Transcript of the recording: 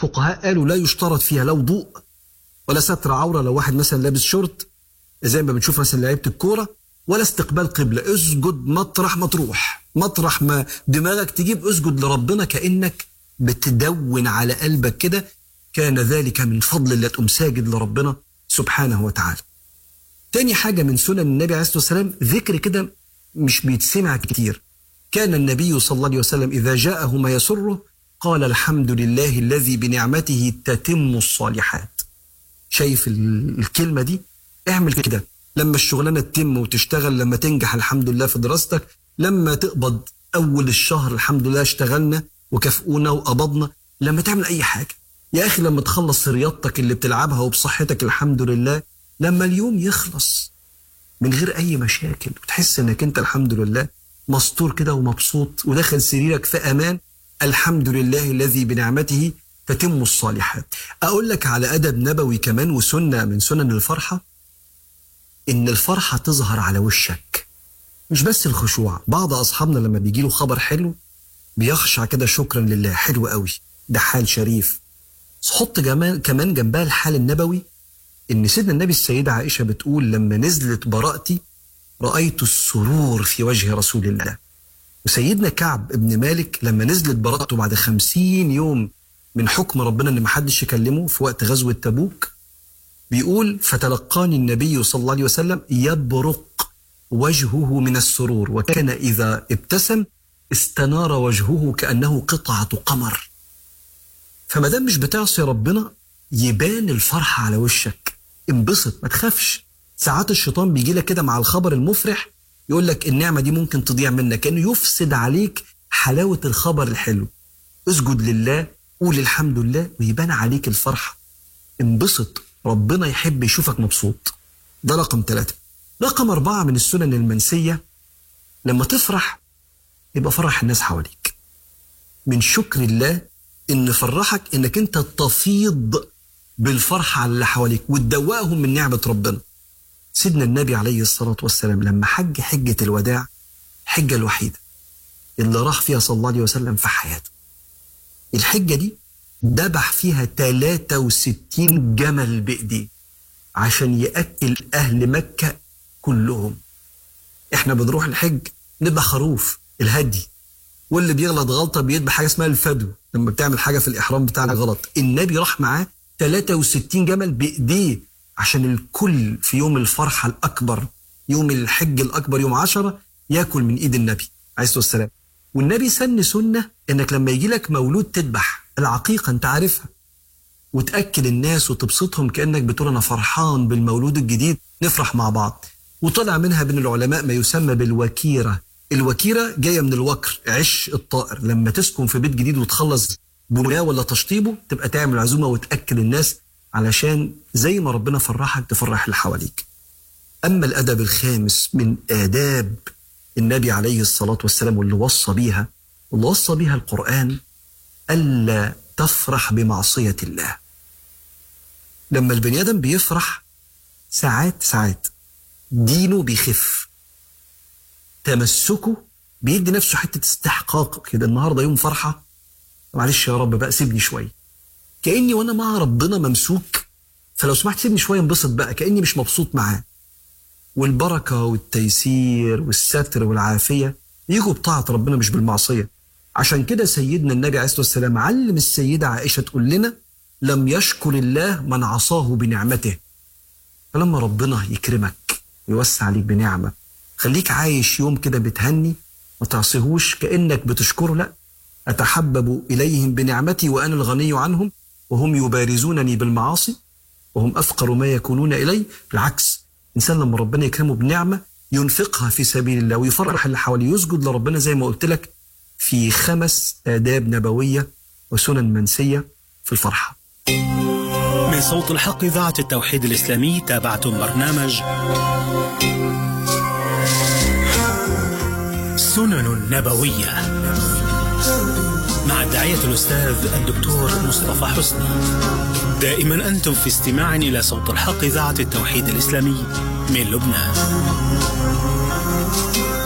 فقهاء قالوا لا يشترط فيها لا وضوء ولا ستر عوره لو واحد مثلا لابس شورت زي ما بنشوف مثلا لعيبه الكوره ولا استقبال قبله اسجد مطرح ما تروح مطرح ما دماغك تجيب اسجد لربنا كانك بتدون على قلبك كده كان ذلك من فضل الله تقوم ساجد لربنا سبحانه وتعالى تاني حاجة من سنن النبي عليه الصلاة والسلام ذكر كده مش بيتسمع كتير كان النبي صلى الله عليه وسلم إذا جاءه ما يسره قال الحمد لله الذي بنعمته تتم الصالحات شايف ال- الكلمة دي اعمل كده لما الشغلانة تتم وتشتغل لما تنجح الحمد لله في دراستك لما تقبض أول الشهر الحمد لله اشتغلنا وكافئونا وقبضنا لما تعمل أي حاجة يا أخي لما تخلص رياضتك اللي بتلعبها وبصحتك الحمد لله لما اليوم يخلص من غير أي مشاكل وتحس إنك أنت الحمد لله مستور كده ومبسوط وداخل سريرك في أمان الحمد لله الذي بنعمته تتم الصالحات أقول لك على أدب نبوي كمان وسنة من سنن الفرحة إن الفرحة تظهر على وشك مش بس الخشوع بعض أصحابنا لما بيجي له خبر حلو بيخشع كده شكرا لله حلو قوي ده حال شريف بس حط كمان كمان جنبها الحال النبوي ان سيدنا النبي السيدة عائشة بتقول لما نزلت براءتي رأيت السرور في وجه رسول الله وسيدنا كعب ابن مالك لما نزلت براءته بعد خمسين يوم من حكم ربنا ان محدش يكلمه في وقت غزوة تبوك بيقول فتلقاني النبي صلى الله عليه وسلم يبرق وجهه من السرور وكان إذا ابتسم استنار وجهه كأنه قطعة قمر فما دام مش بتعصي ربنا يبان الفرحة على وشك انبسط ما تخافش ساعات الشيطان بيجي لك كده مع الخبر المفرح يقول لك النعمة دي ممكن تضيع منك كأنه يفسد عليك حلاوة الخبر الحلو اسجد لله قول الحمد لله ويبان عليك الفرحة انبسط ربنا يحب يشوفك مبسوط ده رقم ثلاثة رقم أربعة من السنن المنسية لما تفرح يبقى فرح الناس حواليك من شكر الله ان فرحك انك انت تفيض بالفرحة على اللي حواليك وتدوقهم من نعمة ربنا سيدنا النبي عليه الصلاة والسلام لما حج حجة الوداع الحجة الوحيدة اللي راح فيها صلى الله عليه وسلم في حياته الحجة دي ذبح فيها 63 جمل بإيديه عشان يأكل أهل مكة كلهم احنا بنروح الحج نذبح خروف الهدي واللي بيغلط غلطه بيذبح حاجه اسمها الفدو لما بتعمل حاجه في الاحرام بتاعنا غلط النبي راح معاه 63 جمل بايديه عشان الكل في يوم الفرحه الاكبر يوم الحج الاكبر يوم عشرة ياكل من ايد النبي عليه الصلاه والسلام والنبي سن سنه انك لما يجي لك مولود تذبح العقيقه انت عارفها وتاكل الناس وتبسطهم كانك بتقول انا فرحان بالمولود الجديد نفرح مع بعض وطلع منها بين العلماء ما يسمى بالوكيره الوكيرة جاية من الوكر عش الطائر لما تسكن في بيت جديد وتخلص بناه ولا تشطيبه تبقى تعمل عزومة وتأكل الناس علشان زي ما ربنا فرحك تفرح اللي حواليك أما الأدب الخامس من آداب النبي عليه الصلاة والسلام واللي وصى بيها واللي وصى بيها القرآن ألا تفرح بمعصية الله لما البني آدم بيفرح ساعات ساعات دينه بيخف تمسكه بيدي نفسه حته استحقاق كده النهارده يوم فرحه معلش يا رب بقى سيبني شويه كاني وانا مع ربنا ممسوك فلو سمحت سيبني شويه انبسط بقى كاني مش مبسوط معاه والبركه والتيسير والستر والعافيه يجوا بطاعه ربنا مش بالمعصيه عشان كده سيدنا النبي عليه الصلاه والسلام علم السيده عائشه تقول لنا لم يشكر الله من عصاه بنعمته فلما ربنا يكرمك ويوسع عليك بنعمه خليك عايش يوم كده بتهني ما تعصيهوش كانك بتشكره لا اتحبب اليهم بنعمتي وانا الغني عنهم وهم يبارزونني بالمعاصي وهم افقر ما يكونون الي بالعكس انسان لما ربنا يكرمه بنعمه ينفقها في سبيل الله ويفرح اللي حواليه يسجد لربنا زي ما قلت لك في خمس آداب نبوية وسنن منسية في الفرحة من صوت الحق إذاعة التوحيد الإسلامي تابعتم برنامج سنن نبوية مع الداعية الأستاذ الدكتور مصطفى حسني دائما أنتم في استماع إلى صوت الحق إذاعة التوحيد الإسلامي من لبنان